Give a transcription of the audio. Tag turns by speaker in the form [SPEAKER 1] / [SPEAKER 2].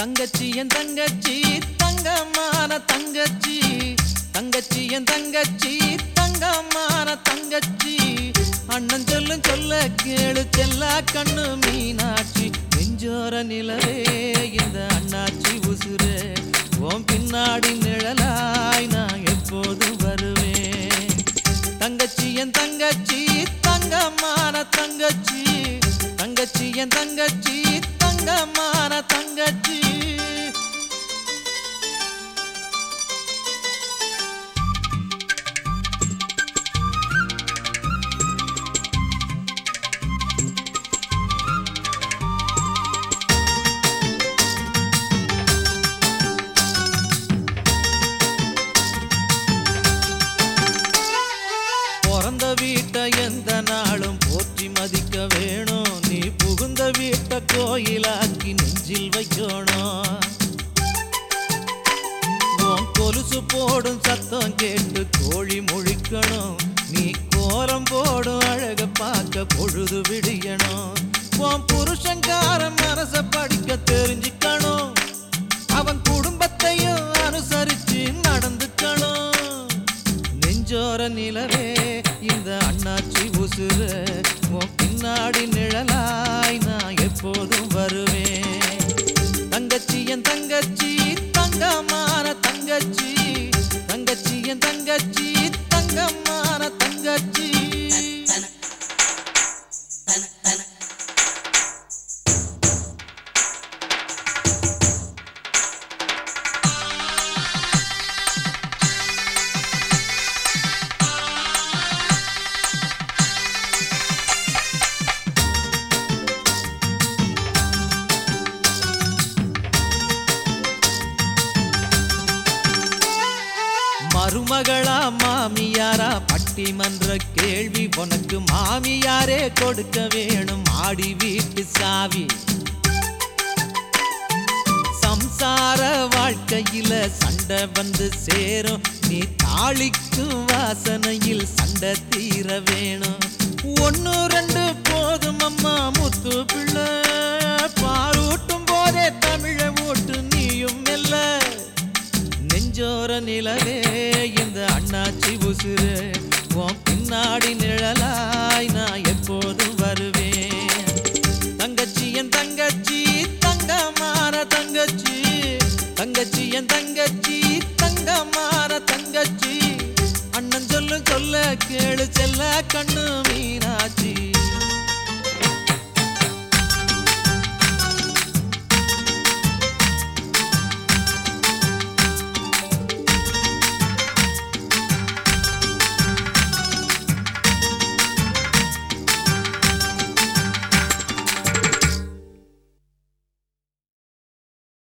[SPEAKER 1] தங்கச்சி என் தங்கச்சி தங்கமான தங்கச்சி தங்கச்சி என் தங்கச்சி தங்கமான தங்கச்சி அண்ணன் சொல்லும் சொல்ல கேளு செல்லா கண்ணு மீனாட்சி நெஞ்சோர நிலவே இந்த அண்ணாச்சி உசுரே உன் பின்னாடி நிழலாய் நான் எப்போதும் வருவேன் தங்கச்சி என் தங்கச்சி தங்கமான தங்கச்சி தங்கச்சி என் தங்கச்சி தங்கமான தங்கச்சி பிறந்த வீட்டை எந்த நாளும் போற்றி மதிக்க வேணும் நீ புகுந்த வீட்டை கோயிலாக்கி நெஞ்சில் வைக்கணும் உன் கொலுசு போடும் சத்தம் கேட்டு கோழி முழிக்கணும் நீ கோலம் போடும் அழக பார்க்க பொழுது விடியணும் உன் புருஷங்காரன் மனச படிக்க தெரிஞ்சுக்கணும் அவன் குடும்பத்தையும் அனுசரிச்சு நடந்துக்கணும் நெஞ்சோர நிலவே இந்த அண்ணாச்சி உசுர உன் பின்னாடி நிழலாய் நான் எப்போதும் வருவேன் தங்கச்சி என் தங்கச்சி தங்கமான தங்கச்சி தங்கச்சி என் தங்கச்சி தங்கமான தங்கச்சி மருமகளா மாமியாரா பட்டிமன்ற கேள்வி உனக்கு மாமியாரே கொடுக்க வேணும் ஆடி வீட்டு சாவி சம்சார வாழ்க்கையில சண்டை வந்து சேரும் நீ தாளிக்கும் வாசனையில் சண்டை தீர வேணும் ஒன்னு ரெண்டு போதும் அம்மா முத்து பிள்ளை பாலூட்டும் போதே தமிழ ஓட்டு நீயும் மெல்ல நெஞ்சோர நிலவே இந்த அண்ணாச்சி உசுரு உன் பின்னாடி நிழலாய் நான் எப்போதும் வருவேன் தங்கச்சி என் தங்கச்சி தங்கமான தங்கச்சி தங்கச்சி என் தங்கச்சி தங்கமான தங்கச்சி அண்ணன் சொல்லு சொல்ல கேளு செல்ல கண்ணு மீனாட்சி